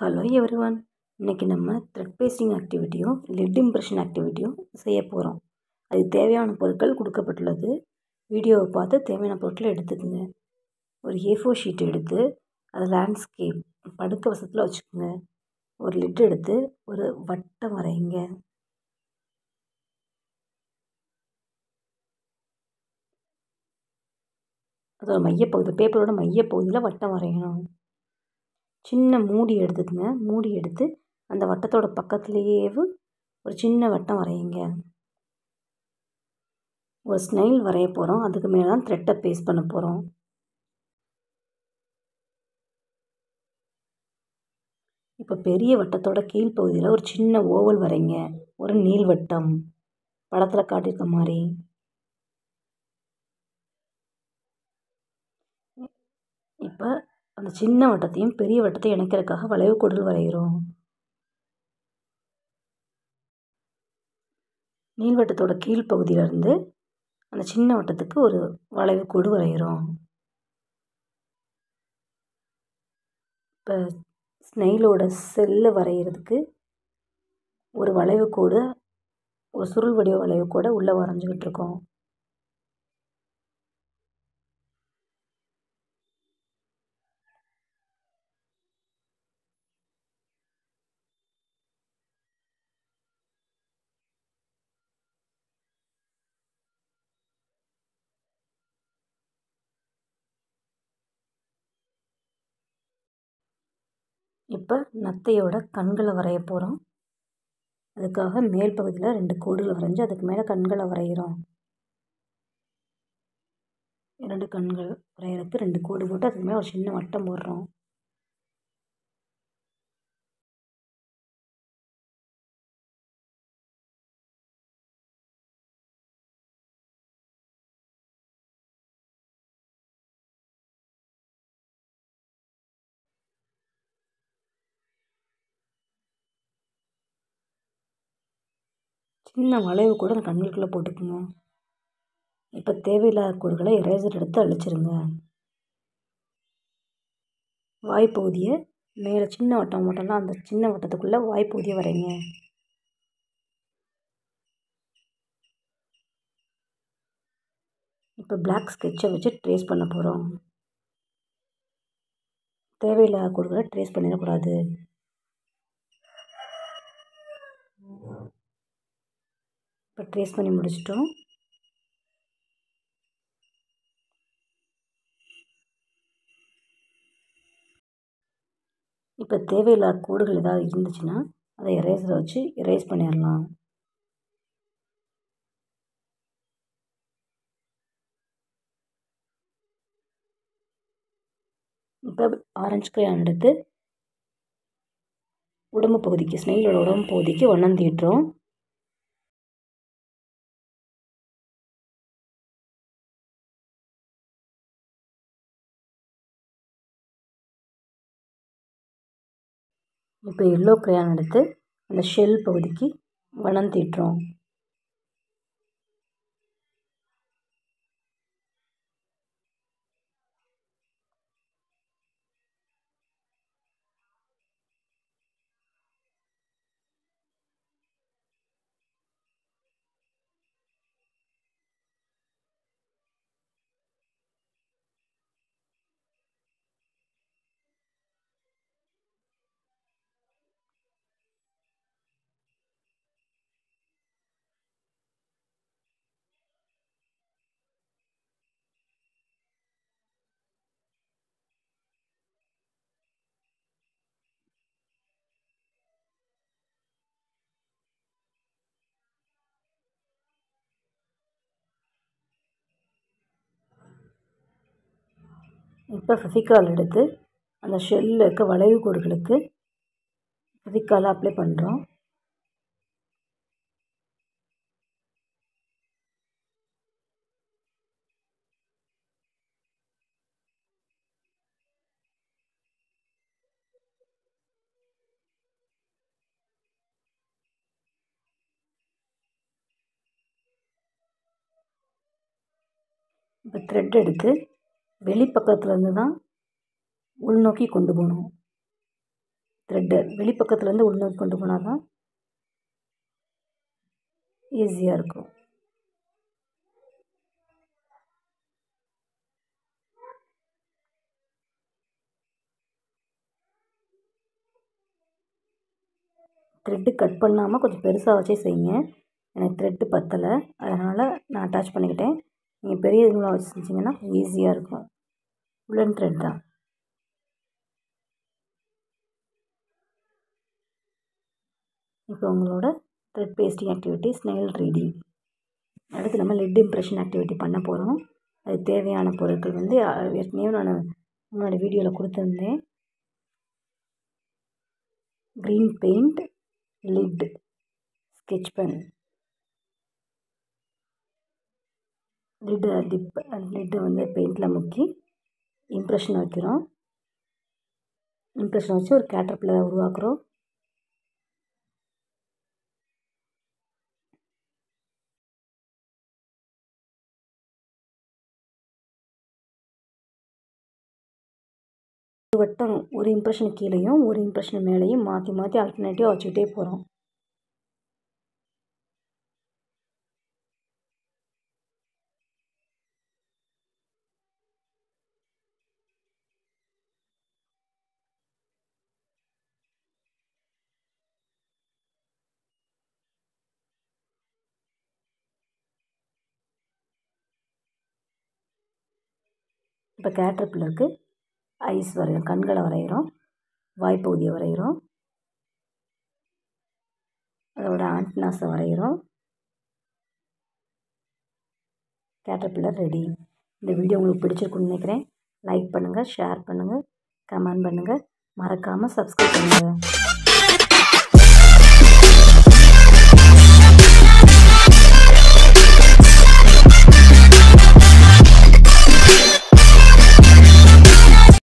hello everyone இன்றைக்கி நம்ம thread pasting ஆக்டிவிட்டியும் லெட் இம்ப்ரெஷன் ஆக்டிவிட்டியும் செய்ய போகிறோம் அதுக்கு தேவையான பொருட்கள் கொடுக்கப்பட்டுள்ளது வீடியோவை பார்த்து தேவையான பொருட்களை எடுத்துக்கோங்க ஒரு ஏ ஃபோர் ஷீட் எடுத்து அது லேண்ட்ஸ்கேப் படுக்க வசத்தில் வச்சுக்கோங்க ஒரு லிட் எடுத்து ஒரு வட்டம் வரைங்க அதோட மையப்பகுதி பேப்பரோட மையப்பகுதியில் வட்டம் வரையணும் சின்ன மூடி எடுத்துக்கங்க மூடி எடுத்து அந்த வட்டத்தோட பக்கத்துலேயே ஒரு சின்ன வட்டம் வரையுங்க ஒரு ஸ்னைல் வரைய போகிறோம் அதுக்கு மேலே தான் த்ரெட்டை பேஸ்ட் பண்ண போகிறோம் இப்போ பெரிய வட்டத்தோட கீழ்ப்பகுதியில் ஒரு சின்ன ஓவல் வரைங்க ஒரு நீள்வட்டம் படத்தில் காட்டியிருக்க மாதிரி இப்போ அந்த சின்ன வட்டத்தையும் பெரிய வட்டத்தையும் இணைக்கிறதுக்காக வளைவு கோடுகள் வரைகிறோம் நீள்வட்டத்தோட கீழ்ப்பகுதியிலேருந்து அந்த சின்ன வட்டத்துக்கு ஒரு வளைவு கோடு வரைகிறோம் இப்போ ஸ்னெயிலோட செல்லை வரைகிறதுக்கு ஒரு வளைவு கோடு ஒரு சுருள் வடிவ வளைவு கோடை உள்ளே வரைஞ்சிக்கிட்டு இருக்கோம் இப்போ நத்தையோட கண்களை வரைய போகிறோம் அதுக்காக மேல் பகுதியில் ரெண்டு கோடுகள் வரைஞ்சி அதுக்கு மேலே கண்களை வரைகிறோம் இரண்டு கண்கள் வரைகிறதுக்கு ரெண்டு கோடு போட்டு அதுக்கு மேலே ஒரு சின்ன வட்டம் போடுறோம் சின்ன வளைவு கூட அந்த கண்களுக்குள்ளே போட்டுக்குங்க இப்போ தேவையில்லாத கோடுகளை எரேசர் எடுத்து அழிச்சிருங்க வாய்ப்பகுதியை மேலே சின்ன வட்டம் மட்டும்தான் அந்த சின்ன வட்டத்துக்குள்ளே வாய்ப்பகுதியை வரைங்க இப்போ பிளாக் ஸ்கெட்சை வச்சு ட்ரேஸ் பண்ண போகிறோம் தேவையில்லாத கோடுகளை ட்ரேஸ் பண்ணிடக்கூடாது இப்போ ட்ரேஸ் பண்ணி முடிச்சிட்டோம் இப்போ தேவையில்லாத கோடுகள் ஏதாவது இருந்துச்சுன்னா அதை எரேசரை வச்சு எரேஸ் பண்ணிடலாம் இப்போ ஆரஞ்சு கிரையான் எடுத்து உடம்பு பகுதிக்கு ஸ்னெயிலோட உடம்பு பகுதிக்கு வண்ணம் தீட்டுறோம் இப்போ எல்லோ கிரையான் எடுத்து அந்த ஷெல் பகுதிக்கு வண்ணம் தீட்டுறோம் இப்போ ஃபெவிகால் எடுத்து அந்த ஷெல்லில் இருக்க வளைவு கோடுகளுக்கு ஃபெவிகாலை அப்ளை பண்ணுறோம் இப்போ த்ரெட் எடுத்து வெளிப்பக்கத்துலேருந்து தான் உள்நோக்கி கொண்டு போகணும் த்ரெட்டை வெளிப்பக்கத்துலேருந்து உள்நோக்கி கொண்டு போனால் தான் ஈஸியாக இருக்கும் த்ரெட்டு கட் பண்ணாமல் கொஞ்சம் பெருசாக வச்சே செய்யுங்க எனக்கு த்ரெட்டு பத்தலை அதனால் நான் அட்டாச் பண்ணிக்கிட்டேன் நீங்கள் பெரிய நூலாக வச்சு செஞ்சிங்கன்னா கொஞ்சம் ஈஸியாக இருக்கும் உலன் த்ரெட் தான் இப்போ உங்களோட thread pasting activity snail reading அடுத்து நம்ம லெட் இம்ப்ரெஷன் ஆக்டிவிட்டி பண்ண போகிறோம் அது தேவையான பொருட்கள் வந்து ஏற்கனவே நான் முன்னாடி வீடியோவில் கொடுத்துருந்தேன் green paint lid sketch pen லிட்டை டிப் லிட்டை வந்து பெயிண்டில் முக்கி இம்ப்ரெஷன் வைக்கிறோம் இம்ப்ரெஷன் வச்சு ஒரு கேட்டர்பில்லரை உருவாக்குறோம் ஒரு வட்டம் ஒரு இம்ப்ரெஷன் கீழேயும் ஒரு இம்ப்ரெஷன் மேலேயும் மாற்றி மாற்றி ஆல்டர்னேட்டிவாக வச்சுக்கிட்டே போகிறோம் இப்போ கேட்டர்பில்லருக்கு ஐஸ் வரைகிறோம் கண்களை வரைகிறோம் வாய்ப்பகுதியை வரைகிறோம் அதோட ஆண்டனாஸை வரைகிறோம் கேட்டர்பில்லர் ரெடி இந்த வீடியோ உங்களுக்கு பிடிச்சிருக்குன்னு நினைக்கிறேன் லைக் பண்ணுங்கள் ஷேர் பண்ணுங்கள் கமெண்ட் பண்ணுங்கள் மறக்காமல் சப்ஸ்கிரைப் பண்ணுங்கள்